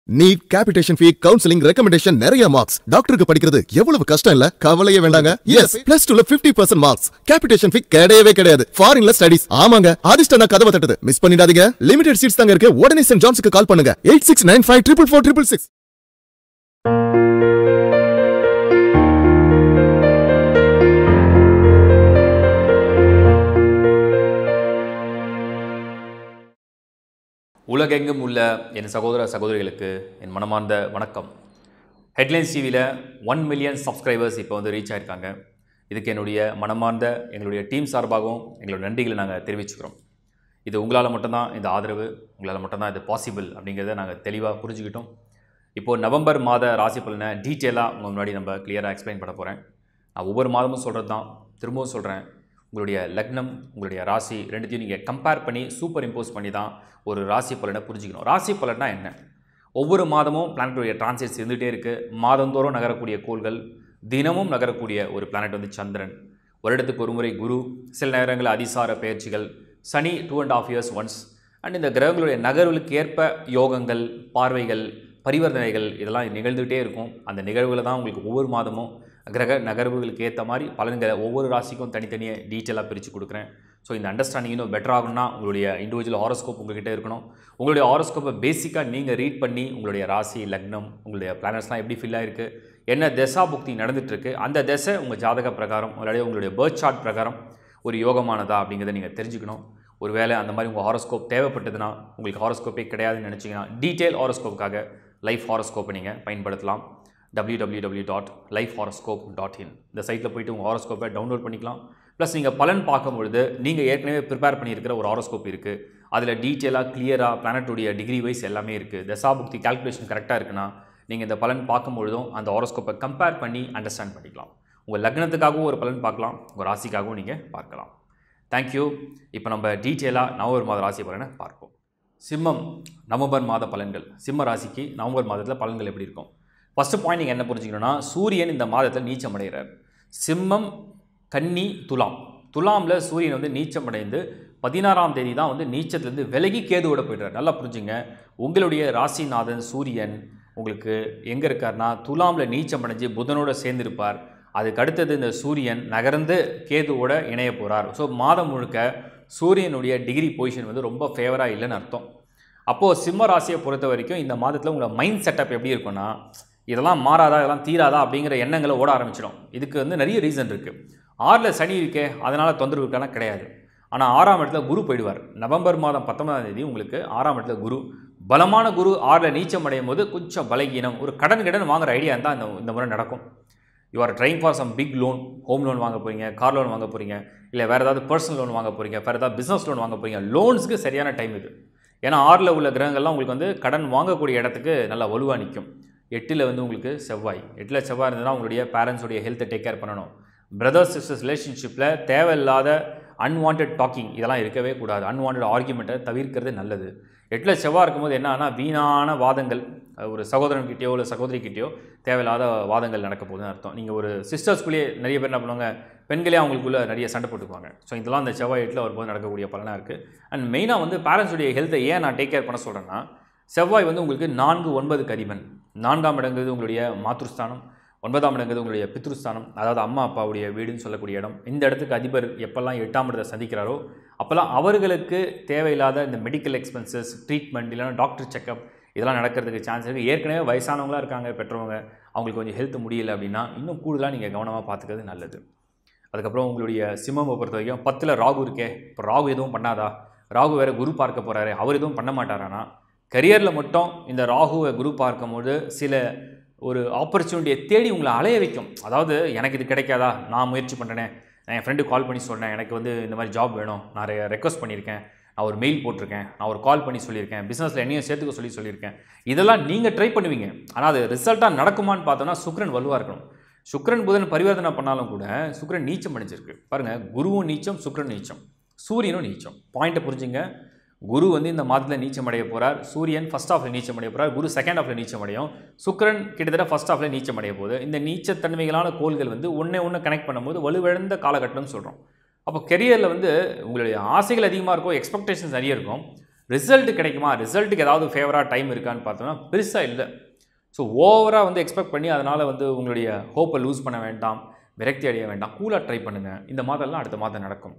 NEET capitation fee counselling recommendation நிறைய marks டாக்டருக்கு படிக்கிறது எவ்வளவு கஷ்டம் இல்ல கவலையே வேண்டாங்க எஸ் பிளஸ் டூல 50% பர்சன்ட் மார்க்ஸ் கேபிடேஷன் ஃபீ கிடையவே கிடையாது ஃபாரின்ல ஸ்டடிஸ் ஆமாங்க அதிர்ஷ்டம் நான் கதவை தட்டுது மிஸ் பண்ணிடாதீங்க லிமிடெட் சீட்ஸ் தாங்க இருக்கு உடனே சென்ட் ஜான்ஸுக்கு கால் பண்ணுங்க eight six nine five triple four triple six உலகெங்கும் உள்ள என் சகோதர சகோதரிகளுக்கு என் மனமார்ந்த வணக்கம் ஹெட்லைன்ஸ் டிவியில் ஒன் மில்லியன் சப்ஸ்கிரைபர்ஸ் இப்போ வந்து ரீச் ஆயிருக்காங்க இதுக்கு என்னுடைய மனமார்ந்த எங்களுடைய டீம் சார்பாகவும் எங்களோட நன்றிகளை நாங்கள் தெரிவிச்சுக்கிறோம் இது உங்களால் மட்டும்தான் இந்த ஆதரவு உங்களால் மட்டும்தான் இது பாசிபிள் அப்படிங்கிறத நாங்கள் தெளிவாக புரிஞ்சுக்கிட்டோம் இப்போது நவம்பர் மாத ராசி பலனை டீட்டெயிலாக உங்கள் முன்னாடி நம்ம கிளியராக எக்ஸ்பிளைன் பண்ண போகிறேன் நான் ஒவ்வொரு மாதமும் சொல்கிறது தான் திரும்பவும் சொல்கிறேன் உங்களுடைய லக்னம் உங்களுடைய ராசி ரெண்டுத்தையும் நீங்கள் கம்பேர் பண்ணி சூப்பர் இம்போஸ் பண்ணி தான் ஒரு ராசி பலனை புரிஞ்சுக்கணும் ராசி பலன்னா என்ன ஒவ்வொரு மாதமும் பிளானட்டுடைய டிரான்சிட்ஸ் இருந்துகிட்டே இருக்குது மாதந்தோறும் நகரக்கூடிய கோள்கள் தினமும் நகரக்கூடிய ஒரு பிளானட் வந்து சந்திரன் வருடத்துக்கு ஒரு முறை குரு சில நேரங்களில் அதிசார பயிற்சிகள் Shani two and half years once and இந்த கிரகங்களுடைய நகர்வுகளுக்கு ஏற்ப யோகங்கள் பார்வைகள் பரிவர்த்தனைகள் இதெல்லாம் நிகழ்ந்துகிட்டே இருக்கும் அந்த நிகழ்வுகளை தான் உங்களுக்கு ஒவ்வொரு மாதமும் கிரக நகர்வுகளுக்கு ஏற்ற மாதிரி பலன்களை ஒவ்வொரு ராசிக்கும் தனித்தனியாக டீட்டெயிலாக பிரித்து கொடுக்குறேன் ஸோ இந்த அண்டர்ஸ்டாண்டிங் இன்னும் பெட்டர் ஆகணும்னா உங்களுடைய இண்டிவிஜுவல் ஹாரோஸ்கோப் உங்ககிட்ட இருக்கணும் உங்களுடைய ஹாரோஸ்கோப்பை பேசிக்காக நீங்கள் ரீட் பண்ணி உங்களுடைய ராசி லக்னம் உங்களுடைய பிளானட்ஸ்லாம் எப்படி ஃபில் ஆயிருக்கு என்ன தசா புக்தி நடந்துட்டு இருக்கு அந்த தசை உங்கள் ஜாதக பிரகாரம் உங்களுடைய உங்களுடைய பேர்த் சார்ட் பிரகாரம் ஒரு யோகமானதா அப்படிங்கிறத நீங்கள் தெரிஞ்சுக்கணும் ஒருவேளை அந்த மாதிரி உங்கள் ஹாரோஸ்கோப் தேவைப்பட்டதுன்னா உங்களுக்கு ஹாரோஸ்கோப்பே கிடையாதுன்னு நினச்சிங்கன்னா டீட்டெயில் ஹாரோஸ்கோப்புக்காக லைஃப் ஹாரோஸ்கோப்பை நீங்கள் பயன்படுத்தலாம் www.lifehoroscope.in dot life horoscope dot in இந்த சைட்டில் போயிட்டு உங்கள் ஹாரோஸ்கோப்பை டவுன்லோட் பண்ணிக்கலாம் ப்ளஸ் நீங்கள் பலன் பார்க்கும்பொழுது நீங்கள் ஏற்கனவே ப்ரிப்பேர் பண்ணியிருக்கிற ஒரு ஹாரோஸ்கோப் இருக்குது அதில் டீட்டெயிலாக கிளியராக பிளானட்டுடைய டிகிரி வைஸ் எல்லாமே இருக்குது தசாபுக்தி கால்குலேஷன் கரெக்டாக இருக்குன்னா நீங்கள் இந்த பலன் பார்க்கும்பொழுதும் அந்த ஹாரோஸ்கோப்பை கம்பேர் பண்ணி அண்டர்ஸ்டாண்ட் பண்ணிக்கலாம் உங்கள் லக்னத்துக்காகவும் ஒரு பலன் பார்க்கலாம் உங்கள் ராசிக்காகவும் நீங்கள் பார்க்கலாம் தேங்க்யூ இப்போ நம்ம டீட்டெயிலாக நவம்பர் மாத ராசி பலனை பார்ப்போம் சிம்மம் நவம்பர் மாத பலன்கள் சிம்ம ராசிக்கு நவம்பர் மாதத்தில் பலன்கள் எப்படி இருக்கும் ஃபஸ்ட்டு பாயிண்ட் நீங்கள் என்ன புரிஞ்சுக்கணும்னா சூரியன் இந்த மாதத்தில் நீச்சம் அடைகிறார் சிம்மம் கன்னி துலாம் துலாமில் சூரியன் வந்து நீச்சம் அடைந்து பதினாறாம் தேதி தான் வந்து நீச்சத்துலேருந்து விலகி கேதுவோட போய்ட்றார் நல்லா புரிஞ்சுங்க உங்களுடைய ராசிநாதன் சூரியன் உங்களுக்கு எங்கே இருக்கார்னா துலாமில் நீச்சம் அடைஞ்சு புதனோட சேர்ந்திருப்பார் அதுக்கு அடுத்தது இந்த சூரியன் நகர்ந்து கேதுவோட இணைய போகிறார் ஸோ மாதம் முழுக்க சூரியனுடைய டிகிரி பொசிஷன் வந்து ரொம்ப ஃபேவராக இல்லைன்னு அர்த்தம் அப்போது சிம்ம ராசியை பொறுத்த வரைக்கும் இந்த மாதத்தில் உங்களோட மைண்ட் செட்டப் எப்படி இருக்குன்னா இதெல்லாம் மாறாதா இதெல்லாம் தீராதா அப்படிங்கிற எண்ணங்களை ஓட ஆரம்பிச்சிடும் இதுக்கு வந்து நிறைய ரீசன் இருக்குது ஆறில் சனி இருக்கே அதனால் தொந்தரவு இருக்கலாம் கிடையாது ஆனால் ஆறாம் இடத்துல குரு போயிடுவார் நவம்பர் மாதம் பத்தொன்பதாம் தேதி உங்களுக்கு ஆறாம் இடத்துல குரு பலமான குரு ஆறில் நீச்சம் அடையும் போது கொஞ்சம் பலகீனம் ஒரு கடன் கடன் வாங்குற ஐடியா இருந்தால் இந்த இந்த முறை நடக்கும் you are trying for some big loan home loan வாங்க போகிறீங்க கார் லோன் வாங்க போகிறீங்க இல்லை வேறு ஏதாவது பர்சனல் லோன் வாங்க போகிறீங்க வேறு ஏதாவது பிஸ்னஸ் லோன் வாங்க போகிறீங்க லோன்ஸுக்கு சரியான டைம் இது ஏன்னா ஆறில் உள்ள கிரகங்கள்லாம் உங்களுக்கு வந்து கடன் வாங்கக்கூடிய இடத்துக்கு நல்லா வலுவாக நிற்கும் எட்டில் வந்து உங்களுக்கு செவ்வாய் எட்டில் செவ்வாய் இருந்ததுன்னா உங்களுடைய பேரண்ட்ஸுடைய ஹெல்த்தை டேக் கேர் பண்ணணும் பிரதர்ஸ் சிஸ்டர்ஸ் ரிலேஷன்ஷிப்பில் தேவையில்லாத அன்வான்ட் டாக்கிங் இதெல்லாம் இருக்கவே கூடாது அன்வான்ட் ஆர்குமெண்ட்டை தவிர்க்கிறது நல்லது எட்டில் செவ்வாய் இருக்கும்போது என்னன்னா வீணான வாதங்கள் ஒரு சகோதரன்கிட்டயோ இல்லை சகோதரிக்கிட்டேயோ தேவையில்லாத வாதங்கள் நடக்க போகுதுன்னு அர்த்தம் நீங்கள் ஒரு சிஸ்டர்ஸ்குள்ளேயே நிறைய பேர் என்ன பண்ணுவாங்க பெண்களே அவங்களுக்குள்ளே நிறைய சண்டை போட்டுக்குவாங்க ஸோ இதெல்லாம் அந்த செவ்வாய் எட்டில் வரும்போது நடக்கக்கூடிய பலனாக இருக்குது அண்ட் மெயினாக வந்து பேரண்ட்ஸுடைய ஹெல்த்தை ஏன் நான் டேக் கேர் பண்ண சொல்கிறேன்னா செவ்வாய் வந்து உங்களுக்கு நான்கு ஒன்பது கதிபன் நான்காம் இடங்கிறது உங்களுடைய மாத்ருஸ்தானம் ஒன்பதாம் இடங்கிறது உங்களுடைய பித்ருஸ்தானம் அதாவது அம்மா அப்பாவுடைய வீடுன்னு சொல்லக்கூடிய இடம் இந்த இடத்துக்கு அதிபர் எப்போல்லாம் எட்டாம் இடத்தை சந்திக்கிறாரோ அப்போல்லாம் அவர்களுக்கு தேவையில்லாத இந்த மெடிக்கல் எக்ஸ்பென்சஸ் ட்ரீட்மெண்ட் இல்லைன்னா டாக்டர் செக்கப் இதெல்லாம் நடக்கிறதுக்கு சான்ஸ் இருக்குது ஏற்கனவே வயசானவங்களாக இருக்காங்க பெற்றவங்க அவங்களுக்கு கொஞ்சம் ஹெல்த் முடியல அப்படின்னா இன்னும் கூடுதலாக நீங்கள் கவனமாக பார்த்துக்கிறது நல்லது அதுக்கப்புறம் உங்களுடைய சிம்மமை பொறுத்த வரைக்கும் பத்தில் ராகு இருக்கே இப்போ ராகு எதுவும் பண்ணாதா ராகு வேறு குரு பார்க்க போகிறாரு அவர் எதுவும் பண்ண மாட்டாரானா கரியரில் மட்டும் இந்த ராகுவை குரு பார்க்கும்போது சில ஒரு ஆப்பர்ச்சுனிட்டியை தேடி உங்களை அலைய வைக்கும் அதாவது எனக்கு இது கிடைக்காதா நான் முயற்சி பண்ணுறேனே நான் என் ஃப்ரெண்டு கால் பண்ணி சொன்னேன் எனக்கு வந்து இந்த மாதிரி ஜாப் வேணும் நான் ரெக்வஸ்ட் பண்ணியிருக்கேன் நான் ஒரு மெயில் போட்டிருக்கேன் நான் ஒரு கால் பண்ணி சொல்லியிருக்கேன் பிஸ்னஸில் என்னையும் சேர்த்துக்க சொல்லி சொல்லியிருக்கேன் இதெல்லாம் நீங்கள் ட்ரை பண்ணுவீங்க ஆனால் அது ரிசல்ட்டாக நடக்குமான்னு பார்த்தோன்னா சுக்ரன் வலுவாக இருக்கணும் சுக்ரன் புதன் பரிவர்த்தனை பண்ணாலும் கூட சுக்ரன் நீச்சம் அடைஞ்சிருக்கு பாருங்கள் குருவும் நீச்சம் சுக்ரன் நீச்சம் சூரியனும் நீச்சம் பாயிண்ட்டை புரிஞ்சுங்க குரு வந்து இந்த மாதத்தில் நீச்சம் அடைய போகிறார் சூரியன் ஃபஸ்ட் ஹாஃபில் நீச்சம் அடைய போகிறார் குரு செகண்ட் ஹாஃபில் நீச்சம் அடையும் சுக்கரன் கிட்டத்தட்ட ஃபஸ்ட் ஹாஃபில் நீச்சம் அடைய போகுது இந்த நீச்சத்தன்மைகளான கோள்கள் வந்து ஒன்றே ஒன்று கனெக்ட் பண்ணும்போது வலுவிழந்த காலகட்டம்னு சொல்கிறோம் அப்போ கெரியரில் வந்து உங்களுடைய ஆசைகள் அதிகமாக இருக்கும் எக்ஸ்பெக்டேஷன்ஸ் நிறைய இருக்கும் ரிசல்ட் கிடைக்குமா ரிசல்ட்டுக்கு ஏதாவது ஃபேவராக டைம் இருக்கான்னு பார்த்தோம்னா பெருசாக இல்லை ஸோ ஓவராக வந்து எக்ஸ்பெக்ட் பண்ணி அதனால் வந்து உங்களுடைய ஹோப்பை லூஸ் பண்ண வேண்டாம் விரக்தி அடைய வேண்டாம் கூலாக ட்ரை பண்ணுங்கள் இந்த மாதம்லாம் அடுத்த மாதம் நடக்கும்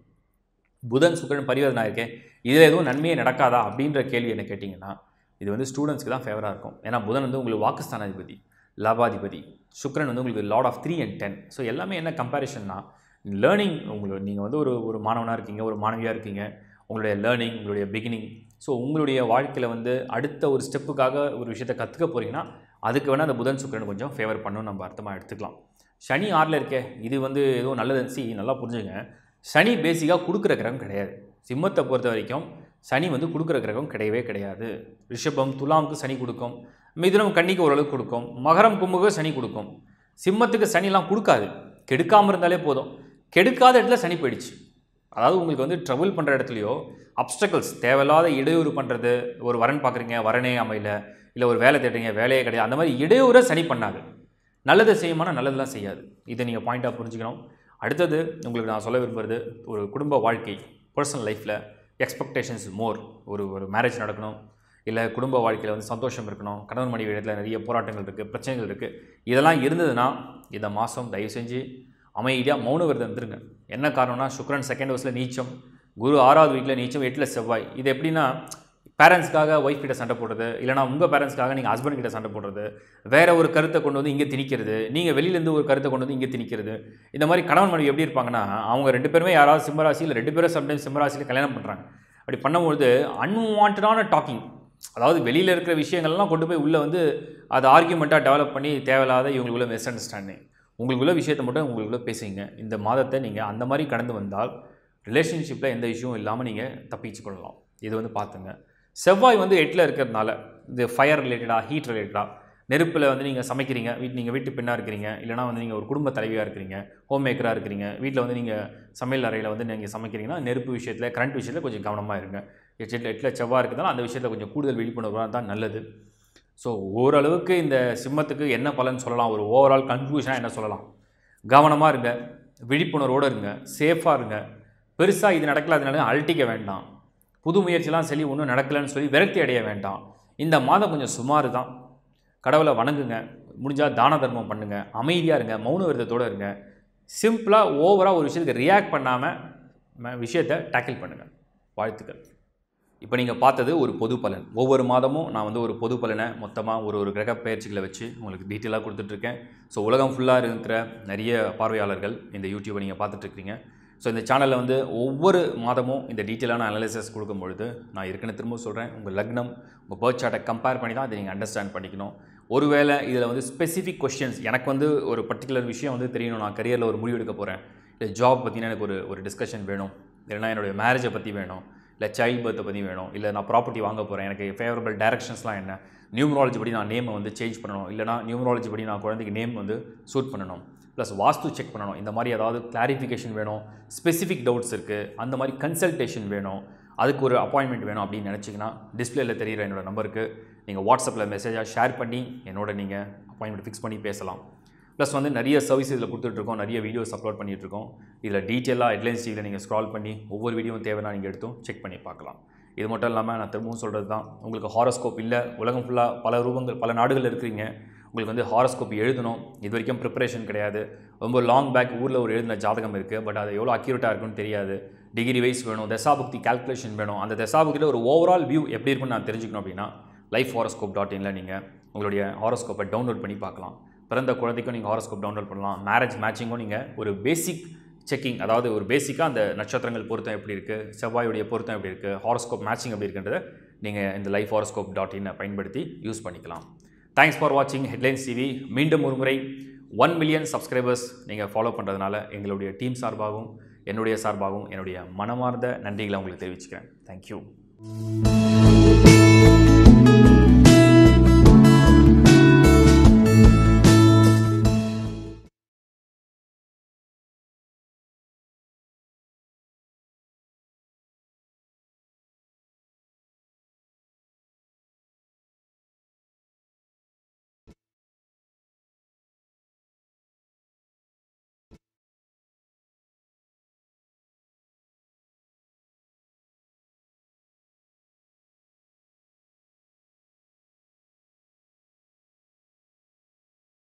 புதன் சுக்கிரன் பரிவர்த்தனை இருக்கே இதில் எதுவும் நன்மையே நடக்காதா அப்படின்ற கேள்வி என்ன கேட்டிங்கன்னா இது வந்து ஸ்டூடெண்ட்ஸ்க்கு தான் ஃபேவராக இருக்கும் ஏன்னா புதன் வந்து உங்களுக்கு வாக்குஸ்தானாதிபதி லாபாதிபதி சுக்கிரன் வந்து உங்களுக்கு lord of three and ten so எல்லாமே என்ன கம்பேரிஷன்னா லேர்னிங் உங்களுக்கு நீங்கள் வந்து ஒரு ஒரு மாணவனாக இருக்கீங்க ஒரு மாணவியாக இருக்கீங்க உங்களுடைய லேர்னிங் உங்களுடைய பிகினிங் ஸோ உங்களுடைய வாழ்க்கையில் வந்து அடுத்த ஒரு ஸ்டெப்புக்காக ஒரு விஷயத்தை கற்றுக்க போகிறீங்கன்னா அதுக்கு வேணால் அந்த புதன் சுக்கிரன் கொஞ்சம் ஃபேவர் பண்ணணும் நம்ம அர்த்தமாக எடுத்துக்கலாம் சனி ஆறில் இருக்கே இது வந்து எதுவும் நல்லது சி நல்லா புரிஞ்சுங்க சனி பேசிக்காக கொடுக்குற கிரகம் கிடையாது சிம்மத்தை பொறுத்த வரைக்கும் சனி வந்து கொடுக்குற கிரகம் கிடையவே கிடையாது ரிஷபம் துலாமுக்கு சனி கொடுக்கும் மிதுனம் கன்னிக்கு ஓரளவுக்கு கொடுக்கும் மகரம் கும்புக்கு சனி கொடுக்கும் சிம்மத்துக்கு சனிலாம் கொடுக்காது கெடுக்காமல் இருந்தாலே போதும் கெடுக்காத இடத்துல சனி போயிடுச்சு அதாவது உங்களுக்கு வந்து ட்ரபிள் பண்ணுற இடத்துலையோ அப்டக்கல்ஸ் தேவையில்லாத இடையூறு பண்ணுறது ஒரு வரன் பார்க்குறீங்க வரனே அமையல இல்லை ஒரு வேலை தேடுறீங்க வேலையே கிடையாது அந்த மாதிரி இடையூறை சனி பண்ணாது நல்லதை செய்யுமானா நல்லதெல்லாம் செய்யாது இதை நீங்கள் பாயிண்ட்டாக புரிஞ்சுக்கணும் அடுத்தது உங்களுக்கு நான் சொல்ல விரும்புறது ஒரு குடும்ப வாழ்க்கை பர்சனல் லைஃப்பில் எக்ஸ்பெக்டேஷன்ஸ் மோர் ஒரு ஒரு மேரேஜ் நடக்கணும் இல்லை குடும்ப வாழ்க்கையில் வந்து சந்தோஷம் இருக்கணும் கணவன் மனைவி இடத்துல நிறைய போராட்டங்கள் இருக்குது பிரச்சனைகள் இருக்குது இதெல்லாம் இருந்ததுன்னா இந்த மாதம் தயவு செஞ்சு அமைதியாக மௌன விரதம் இருந்துருங்க என்ன காரணம்னா சுக்ரன் செகண்ட் ஹவுஸில் நீச்சம் குரு ஆறாவது வீட்டில் நீச்சம் எட்டில் செவ்வாய் இது எப்படின்னா பேரண்ட்ஸ்க்காக ஒய்ஃப் கிட்ட சண்டை போடுறது இல்லைனா உங்கள் பேரண்ட்ஸ்க்காக நீங்கள் ஹஸ்பண்ட் கிட்ட சண்டை போடுறது வேற ஒரு கருத்தை கொண்டு வந்து இங்கே திணிக்கிறது நீங்கள் வெளியிலேருந்து ஒரு கருத்தை கொண்டு வந்து இங்கே திணிக்கிறது இந்த மாதிரி கணவன் மனைவி எப்படி இருப்பாங்கன்னா அவங்க ரெண்டு பேருமே யாராவது சிம்மராசி இல்லை ரெண்டு பேரும் சம்டைம்ஸ் சிம்மராசியில் கல்யாணம் பண்ணுறாங்க அப்படி பண்ணும்பொழுது அன்வான்டான டாக்கிங் அதாவது வெளியில் இருக்கிற விஷயங்கள்லாம் கொண்டு போய் உள்ளே வந்து அதை ஆர்கியூமெண்ட்டாக டெவலப் பண்ணி தேவையில்லாத இவங்களுக்குள்ள மிஸ் அண்டர்ஸ்டாண்டிங் உங்களுக்குள்ள விஷயத்தை மட்டும் உங்களுக்குள்ள பேசுங்க இந்த மாதத்தை நீங்கள் அந்த மாதிரி கடந்து வந்தால் ரிலேஷன்ஷிப்பில் எந்த இஷ்யூவும் இல்லாமல் நீங்கள் தப்பிச்சு கொள்ளலாம் இது வந்து பார்த்துங்க செவ்வாய் வந்து எட்டில் இருக்கிறதுனால இது ஃபயர் ரிலேட்டடாக ஹீட் ரிலேட்டடாக நெருப்பில் வந்து நீங்கள் சமைக்கிறீங்க வீட் நீங்கள் வீட்டு பெண்ணாக இருக்கிறீங்க இல்லைனா வந்து நீங்கள் ஒரு குடும்ப தலைவியாக இருக்கிறீங்க ஹோம் மேக்கராக இருக்கிறீங்க வீட்டில் வந்து நீங்கள் சமையல் அறையில் வந்து நீங்கள் சமைக்கிறீங்கன்னா நெருப்பு விஷயத்தில் கரண்ட் விஷயத்தில் கொஞ்சம் கவனமாக இருங்க எட்டில் எட்டில் செவ்வாய் இருக்கிறதால அந்த விஷயத்தில் கொஞ்சம் கூடுதல் விழிப்புணர்வாக தான் நல்லது ஸோ ஓரளவுக்கு இந்த சிம்மத்துக்கு என்ன பலன் சொல்லலாம் ஒரு ஓவரால் கன்க்ளூஷனாக என்ன சொல்லலாம் கவனமாக இருங்க விழிப்புணர்வோடு இருங்க சேஃபாக இருங்க பெருசாக இது நடக்கல அது நடக்கல அழட்டிக்க வேண்டாம் புது முயற்சிலாம் சரி ஒன்றும் நடக்கலைன்னு சொல்லி விரக்தி அடைய வேண்டாம் இந்த மாதம் கொஞ்சம் சுமார் தான் கடவுளை வணங்குங்க முடிஞ்சால் தான தர்மம் பண்ணுங்கள் அமைதியாக இருங்க மௌன விரதத்தோடு இருங்க சிம்பிளாக ஓவராக ஒரு விஷயத்துக்கு ரியாக்ட் பண்ணாமல் விஷயத்தை டேக்கிள் பண்ணுங்கள் வாழ்த்துக்கள் இப்போ நீங்கள் பார்த்தது ஒரு பொது பலன் ஒவ்வொரு மாதமும் நான் வந்து ஒரு பொது பலனை மொத்தமாக ஒரு ஒரு கிரக பயிற்சிகளை வச்சு உங்களுக்கு டீட்டெயிலாக கொடுத்துட்ருக்கேன் ஸோ உலகம் ஃபுல்லாக இருக்கிற நிறைய பார்வையாளர்கள் இந்த யூடியூப்பை நீங்கள் பார்த்துட்ருக்கீங்க ஸோ இந்த சேனலில் வந்து ஒவ்வொரு மாதமும் இந்த டீட்டெயிலான அனாலிசிஸ் கொடுக்கும்பொழுது நான் ஏற்கனவே திரும்ப சொல்கிறேன் உங்கள் லக்னம் உங்கள் பேர்த் சார்ட்டை கம்பேர் பண்ணி தான் அதை நீங்கள் அண்டர்ஸ்டாண்ட் பண்ணிக்கணும் ஒருவேளை இதில் வந்து ஸ்பெசிஃபிக் கொஷின்ஸ் எனக்கு வந்து ஒரு பர்டிகுலர் விஷயம் வந்து தெரியணும் நான் கரியரில் ஒரு முடிவு எடுக்க போகிறேன் இல்லை ஜாப் பற்றின எனக்கு ஒரு ஒரு டிஸ்கஷன் வேணும் இல்லைனா என்னுடைய மேரேஜை பற்றி வேணும் இல்லை சைல்ட் பர்த்தை பற்றி வேணும் இல்லை நான் ப்ராப்பர்ட்டி வாங்க போகிறேன் எனக்கு ஃபேவரபிள் டைரக்ஷன்ஸ்லாம் என்ன நியூமராலஜி படி நான் நேமை வந்து சேஞ்ச் பண்ணணும் இல்லைனா நியூமராலஜி படி நான் குழந்தைக்கு நேம் வந்து சூட் பண்ணணும் ப்ளஸ் வாஸ்து செக் பண்ணணும் இந்த மாதிரி ஏதாவது கிளாரிஃபிகேஷன் வேணும் ஸ்பெசிஃபிக் டவுட்ஸ் இருக்குது அந்த மாதிரி கன்சல்டேஷன் வேணும் அதுக்கு ஒரு அப்பாயின்மெண்ட் வேணும் அப்படின்னு நினச்சிங்கன்னா டிஸ்பிளேல தெரிகிற என்னோட நம்பருக்கு நீங்கள் வாட்ஸ்அப்பில் மெசேஜாக ஷேர் பண்ணி என்னோட நீங்கள் அப்பாயின்மெண்ட் ஃபிக்ஸ் பண்ணி பேசலாம் ப்ளஸ் வந்து நிறைய சர்வீஸ் இதில் கொடுத்துட்ருக்கோம் நிறைய வீடியோஸ் அப்லோட் பண்ணிகிட்ருக்கோம் இதில் டீட்டெயிலாக ஹெட்லைன்ஸ் டிவியில் நீங்கள் ஸ்க்ரால் பண்ணி ஒவ்வொரு வீடியோவும் தேவைன்னா நீங்கள் எடுத்தும் செக் பண்ணி பார்க்கலாம் இது மட்டும் இல்லாமல் நான் திரும்பவும் சொல்கிறது தான் உங்களுக்கு ஹாரோஸ்கோப் இல்லை உலகம் ஃபுல்லாக பல ரூபங்கள் பல நாடுகளில் இருக்கிறீங்க உங்களுக்கு வந்து ஹாரோஸ்கோப் எழுதணும் இது வரைக்கும் ப்ரிப்பரேஷன் கிடையாது ரொம்ப லாங் பேக் ஊரில் ஒரு எழுதின ஜாதகம் இருக்குது பட் அது எவ்வளோ அக்யூரேட்டாக இருக்குன்னு தெரியாது டிகிரி வைஸ் வேணும் தசாபுக்தி கால்குலேஷன் வேணும் அந்த தசாபுக்தியில் ஒரு ஓவரால் வியூ எப்படி இருக்குன்னு நான் தெரிஞ்சுக்கணும் அப்படின்னா லைஃப் ஹாரோஸ்கோப் டாட் இனில் நீங்கள் உங்களுடைய ஹாரோஸ்கோப்பை டவுன்லோட் பண்ணி பார்க்கலாம் பிறந்த குழந்தைக்கும் நீங்கள் ஹாரோஸ்கோப் டவுன்லோட் பண்ணலாம் மேரேஜ் மேட்சிங்கும் நீங்கள் ஒரு பேசிக் செக்கிங் அதாவது ஒரு பேசிக்காக அந்த நட்சத்திரங்கள் பொருத்தம் எப்படி இருக்குது செவ்வாயுடைய பொருத்தம் எப்படி இருக்குது ஹாரோஸ்கோப் மேட்சிங் எப்படி இருக்குன்றதை நீங்கள் இந்த லைஃப் ஹாரோஸ்கோப் டாட் இனை பயன்படுத்தி யூஸ் பண்ணிக்கலாம் தேங்க்ஸ் ஃபார் வாட்சிங் ஹெட்லைன்ஸ் டிவி மீண்டும் ஒரு முறை ஒன் மில்லியன் சப்ஸ்கிரைபர்ஸ் நீங்கள் ஃபாலோ பண்ணுறதுனால எங்களுடைய டீம் சார்பாகவும் என்னுடைய சார்பாகவும் என்னுடைய மனமார்ந்த நன்றிகளை உங்களுக்கு தெரிவிச்சுக்கிறேன் தேங்க்யூ